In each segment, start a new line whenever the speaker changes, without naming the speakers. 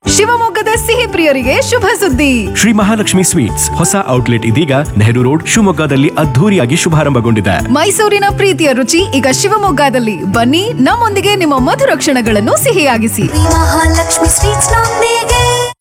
ಶಿವಮೊಗ್ಗದ ಸಿಹಿ ಪ್ರಿಯರಿಗೆ ಶುಭ ಸುದ್ದಿ
ಶ್ರೀ ಮಹಾಲಕ್ಷ್ಮಿ ಸ್ವೀಟ್ಸ್ ಹೊಸ ಔಟ್ಲೆಟ್ ಇದೀಗ ನೆಹರು ರೋಡ್ ಶಿವಮೊಗ್ಗದಲ್ಲಿ ಅದ್ಧೂರಿಯಾಗಿ ಶುಭಾರಂಭಗೊಂಡಿದೆ
ಮೈಸೂರಿನ ಪ್ರೀತಿಯ ರುಚಿ ಈಗ ಶಿವಮೊಗ್ಗದಲ್ಲಿ ಬನ್ನಿ ನಮ್ಮೊಂದಿಗೆ ನಿಮ್ಮ ಮಧುರ ಕ್ಷಣಗಳನ್ನು ಸಿಹಿಯಾಗಿಸಿ
ಮಹಾಲಕ್ಷ್ಮಿ ಸ್ವೀಟ್ಸ್ ನೊಂದಿಗೆ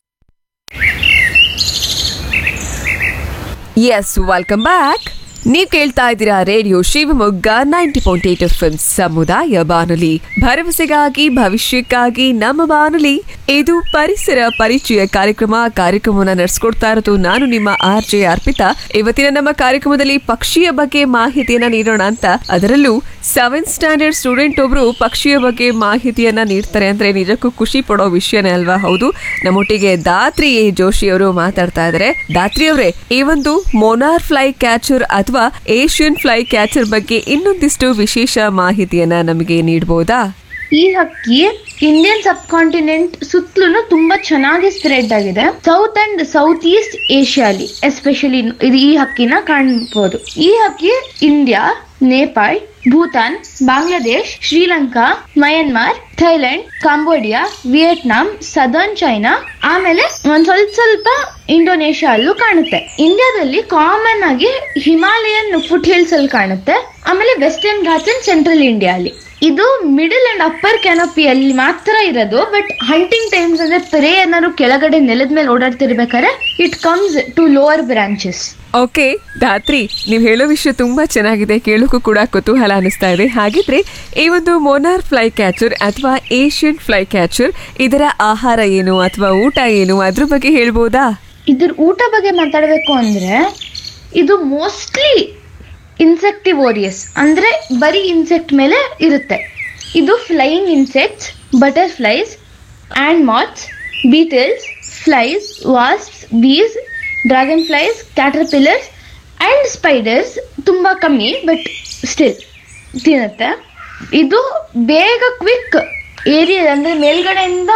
ಎಸ್ ವೆಲ್ಕಮ್ ಬ್ಯಾಕ್ ನೀವು ಕೇಳ್ತಾ ಇದ್ದೀರಾ radio Shivamogga ninety point eight F ಸಮುದಾಯ ಬಾನುಲಿ ಭರವಸೆಗಾಗಿ ಭವಿಷ್ಯಕ್ಕಾಗಿ ನಮ್ಮ ಬಾನುಲಿ ಇದು ಪರಿಸರ ಪರಿಚಯ ಕಾರ್ಯಕ್ರಮ ಕಾರ್ಯಕ್ರಮವನ್ನು ನಡೆಸ್ಕೊಡ್ತಾ ಇರೋದು ನಾನು ನಿಮ್ಮ ಆರ್ ಜೆ ಅರ್ಪಿತಾ ಇವತ್ತಿನ ನಮ್ಮ ಕಾರ್ಯಕ್ರಮದಲ್ಲಿ ಪಕ್ಷಿಯ ಬಗ್ಗೆ ಮಾಹಿತಿಯನ್ನ ನೀಡೋಣ ಅಂತ ಅದರಲ್ಲೂ ಸೆವೆಂತ್ ಸ್ಟ್ಯಾಂಡರ್ಡ್ ಸ್ಟೂಡೆಂಟ್ ಒಬ್ರು ಪಕ್ಷಿಯ ಬಗ್ಗೆ ಮಾಹಿತಿಯನ್ನ ನೀಡ್ತಾರೆ ಅಂದ್ರೆ ನಿಜಕ್ಕೂ ಖುಷಿ ಪಡೋ ವಿಷಯನೇ ಅಲ್ವಾ ಹೌದು ನಮ್ಮೊಟ್ಟಿಗೆ ದಾತ್ರಿ ಎ ಜೋಶಿ ಅವರು ಮಾತಾಡ್ತಾ ಇದ್ದಾರೆ ದಾತ್ರಿ ಅವರೇ ಈ ಒಂದು ಮೊನಾರ್ ಫ್ಲೈ ಕ್ಯಾಚರ್ ಅಥವಾ ಏಷ್ಯನ್ ಫ್ಲೈ ಕ್ಯಾಚರ್ ಬಗ್ಗೆ ಇನ್ನೊಂದಿಷ್ಟು ವಿಶೇಷ ಮಾಹಿತಿಯನ್ನ ನಮಗೆ ನೀಡಬಹುದಾ
ಈ ಹಕ್ಕಿ ಇಂಡಿಯನ್ ಸಬ್ ಕಾಂಟಿನೆಂಟ್ ಸುತ್ತಲೂ ತುಂಬಾ ಚೆನ್ನಾಗಿ ಸ್ಪ್ರೆಡ್ ಆಗಿದೆ ಸೌತ್ ಅಂಡ್ ಸೌತ್ ಈಸ್ಟ್ ಏಷ್ಯಾಲಿ ಎಸ್ಪೆಷಲಿ ಇದು ಈ ಹಕ್ಕಿನ ಕಾಣ್ಬೋದು ಈ ಹಕ್ಕಿ India Nepal Bhutan Bangladesh Sri Lanka Myanmar Thailand Cambodia Vietnam southern China ಆಮೇಲೆ ಒಂದ್ ಸ್ವಲ್ಪ ಸ್ವಲ್ಪ ಇಂಡೋನೇಷ್ಯಾ ಅಲ್ಲೂ ಕಾಣುತ್ತೆ ಇಂಡಿಯಾದಲ್ಲಿ ಕಾಮನ್ ಆಗಿ ಹಿಮಾಲಯನ್ ಫುಟ್ ಹಿಲ್ಸ್ ಅಲ್ಲಿ ಕಾಣುತ್ತೆ ಆಮೇಲೆ Western Ghats and central India ಅಲ್ಲಿ ಇದು ಮಿಡಲ್ ಅಂಡ್ ಅಪ್ಪರ್ ಕ್ಯಾನಪಿಯಲ್ಲಿ ಮಾತ್ರ ಇರೋದು ಬಟ್ ಹಂಟಿಂಗ್ ಟೈಮ್ಸ್ ಅಂದ್ರೆ ಪ್ರೇ ಏನಾದ್ರು ಕೆಳಗಡೆ ನೆಲದ ಮೇಲೆ ಓಡಾಡ್ತಿರ್ಬೇಕಾದ್ರೆ it comes to lower branches
okay Dhatri ನೀವು ಹೇಳೋ ವಿಷಯ ತುಂಬಾ ಚೆನ್ನಾಗಿದೆ ಕೇಳೋಕ್ಕೂ ಕೂಡ ಕುತೂಹಲ ಅನಿಸ್ತಾ ಇದೆ ಹಾಗಿದ್ರೆ ಈ ಒಂದು ಮೊನಾರ್ ಫ್ಲೈ ಕ್ಯಾಚರ್ ಅಥವಾ ಏಷ್ಯನ್ ಫ್ಲೈ ಕ್ಯಾಚರ್ ಇದರ ಆಹಾರ ಏನು ಅಥವಾ ಊಟ ಏನು ಅದ್ರ ಬಗ್ಗೆ ಹೇಳ್ಬೋದಾ
ಇದ್ರ ಊಟ ಬಗ್ಗೆ ಮಾತಾಡಬೇಕು ಅಂದ್ರೆ ಇದು ಮೋಸ್ಟ್ಲಿ ಇನ್ಸೆಕ್ಟಿವೋರಿಯಸ್ ಅಂದ್ರೆ ಬರೀ ಇನ್ಸೆಕ್ಟ್ ಮೇಲೆ ಇರುತ್ತೆ ಇದು flying insects butterflies and moths beetles flies wasps bees dragonflies caterpillars and spiders ತುಂಬ ಕಮ್ಮಿ ಬಟ್ ಸ್ಟಿಲ್ ತಿನ್ನುತ್ತೆ ಇದು ಬೇಗ ಕ್ವಿಕ್ ಏರಿಯಾ ಅಂದರೆ ಮೇಲ್ಗಡೆಯಿಂದ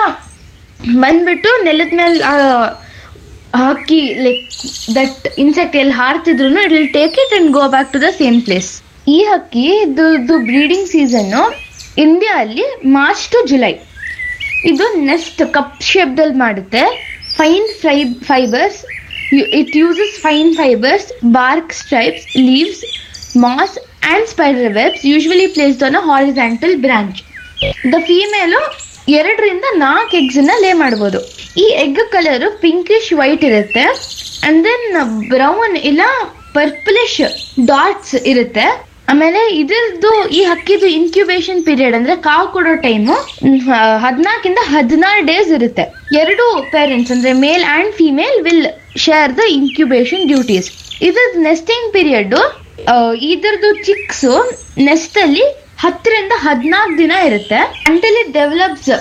ಬಂದ್ಬಿಟ್ಟು ನೆಲದ ಮೇಲೆ ಹಕ್ಕಿ ಲೈಕ್ ದಟ್ ಇನ್ಸೆಕ್ಟ್ ಎಲ್ಲಿ ಹಾರ್ತಿದ್ರು it will take it and go back to the same place ಈ ಹಕ್ಕಿ ಇದು ಬ್ರೀಡಿಂಗ್ ಸೀಸನ್ನು ಇಂಡಿಯಾ ಅಲ್ಲಿ ಮಾರ್ಚ್ ಟು ಜುಲೈ ಇದು ನೆಸ್ಟ್ ಕಪ್ ಶೇಪ್ದಲ್ಲಿ ಮಾಡುತ್ತೆ fine fry fibres it uses fine fibres bark strips leaves moss and spider webs usually placed on a horizontal branch the female ಎರಡರಿಂದ ನಾಲ್ಕು ಎಗ್ಸನ್ನ ಲೇ ಮಾಡ್ಬೋದು ಈ egg colour pinkish white ಇರುತ್ತೆ and then brown ಇಲ್ಲ purplish dots ಇರುತ್ತೆ ಆಮೇಲೆ ಇದ್ರದ್ದು ಈ ಹಕ್ಕಿದು ಇನ್ಕ್ಯುಬೇಷನ್ ಪೀರಿಯಡ್ ಅಂದ್ರೆ ಕಾವು ಕೊಡೋ ಟೈಮು ಹದಿನಾಲ್ಕಿಂದ ಹದಿನಾರು ಡೇಸ್ ಇರುತ್ತೆ ಎರಡು ಪೇರೆಂಟ್ಸ್ ಅಂದ್ರೆ male and female will share the incubation duties ಇದ್ರದ್ದು ನೆಸ್ಟಿಂಗ್ ಪೀರಿಯಡ್ ಇದ್ರದ್ದು ಚಿಕ್ಸ್ ನೆಸ್ಟ್ ಅಲ್ಲಿ ಹತ್ತರಿಂದ ಹದಿನಾಲ್ಕು ದಿನ ಇರುತ್ತೆ ಅಂಟಿಲ್ ಇಟ್ ಡೆವಲಪ್ಸ್